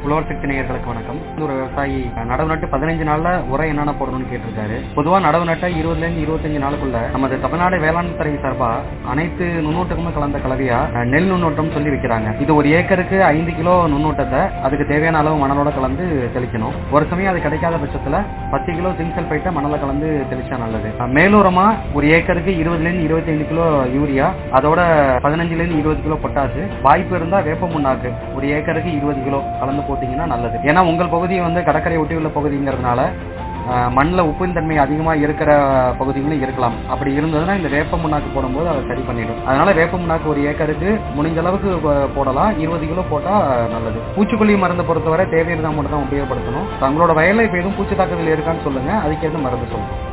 உழவர் சக்தி நேயர்களுக்கு வணக்கம் ஒரு விவசாயி நடவு நட்டு பதினஞ்சு நாள்ல உரம் என்னென்ன போடணும்னு கேட்டிருக்காரு பொதுவா நடவு நட்ட இருபதுல இருந்து இருபத்தஞ்சு நாளுக்குள்ள நமது தமிழ்நாடு வேளாண் துறை சார்பா அனைத்து நுண்ணூட்டமும் கலந்த கலவையா அஹ், நெல் நுண்ணூட்டம் சொல்லி வைக்கிறாங்க இது ஒரு ஏக்கருக்கு ஐந்து கிலோ நுண்ணூட்டத்தை அதுக்கு தேவையான அளவு மணலோட கலந்து தெளிக்கணும் ஒரு சமயம் அது கிடைக்காத பட்சத்துல பத்து கிலோ ஜிங்க் சல்பைட்டை மணல கலந்து தெளிச்சா நல்லது அஹ், மேலுரமா ஒரு ஏக்கருக்கு இருபதுல இருந்து இருபத்தி ஐந்து கிலோ யூரியா அதோட பதினஞ்சுல இருந்து இருபது கிலோ பொட்டாசு வாய்ப்பு இருந்தா வேப்ப முன்னாக்கு ஒரு ஏக்கருக்கு இருபது கிலோ கலந்து போட்டீங்கன்னா நல்லது ஏன்னா உங்கள் பகுதி வந்து கடற்கரை ஒட்டி உள்ள பகுதிங்கிறதுனால அஹ், மண்ணுல உப்பின் தன்மை அதிகமா இருக்கிற பகுதிகளும் இருக்கலாம் அப்படி இருந்ததுன்னா இந்த வேப்ப முன்னாக்கு போடும்போது அதை சரி பண்ணிடும் அதனால வேப்ப முன்னாக்கு ஒரு ஏக்கருக்கு முடிஞ்ச அளவுக்கு போ- போடலாம் இருபது கிலோ போட்டா நல்லது பூச்சிக்கொல்லி மருந்து பொறுத்தவரை தேவையான மட்டும் தான் உபயோகப்படுத்தணும் தங்களோட வயல்ல இப்ப எதுவும் பூச்சி தாக்குதல் இருக்கான்னு சொல்லுங்க அதுக்கேற்ற மருந்து சொல்லுங்க